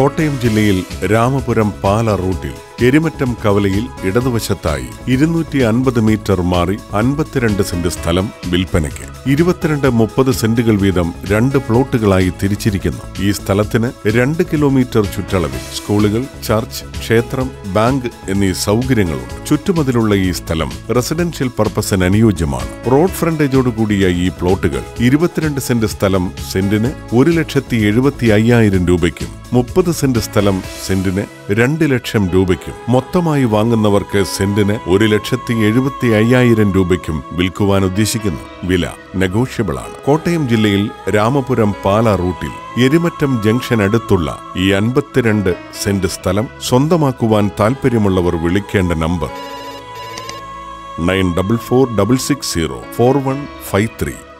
കോട്ടയം ജില്ലയിൽ രാമപുരം പാല റൂട്ടിൽ എരിമറ്റം കവലയിൽ ഇടതുവശത്തായി ഇരുന്നൂറ്റി അൻപത് മീറ്റർ മാറി അൻപത്തിരണ്ട് സെന്റ് സ്ഥലം വിൽപ്പനയ്ക്ക് ഇരുപത്തിരണ്ട് മുപ്പത് സെന്റുകൾ വീതം രണ്ട് പ്ലോട്ടുകളായി തിരിച്ചിരിക്കുന്നു ഈ സ്ഥലത്തിന് രണ്ട് കിലോമീറ്റർ ചുറ്റളവിൽ സ്കൂളുകൾ ചർച്ച് ക്ഷേത്രം ബാങ്ക് എന്നീ സൗകര്യങ്ങളുണ്ട് ചുറ്റുമതിലുള്ള ഈ സ്ഥലം റെസിഡൻഷ്യൽ പർപ്പസിന് അനുയോജ്യമാണ് റോഡ് ഫ്രണ്ടേജോടുകൂടിയ ഈ പ്ലോട്ടുകൾ ഇരുപത്തിരണ്ട് സെന്റ് സ്ഥലം സെന്റിന് ഒരു ലക്ഷത്തി എഴുപത്തി അയ്യായിരം രൂപയ്ക്കും മുപ്പത് സെന്റ് സ്ഥലം സെന്റിന് രണ്ട് ലക്ഷം രൂപയ്ക്കും മൊത്തമായി വാങ്ങുന്നവർക്ക് സെന്റിന് ഒരു ലക്ഷത്തി എഴുപത്തി അയ്യായിരം രൂപയ്ക്കും വിൽക്കുവാൻ ഉദ്ദേശിക്കുന്നു വില നെഗോഷ്യബിൾ ആണ് കോട്ടയം ജില്ലയിൽ രാമപുരം പാല റൂട്ടിൽ എരിമറ്റം ജംഗ്ഷൻ അടുത്തുള്ള ഈ അൻപത്തിരണ്ട് സെന്റ് സ്ഥലം സ്വന്തമാക്കുവാൻ താൽപ്പര്യമുള്ളവർ വിളിക്കേണ്ട number nine double four double six zero four one five three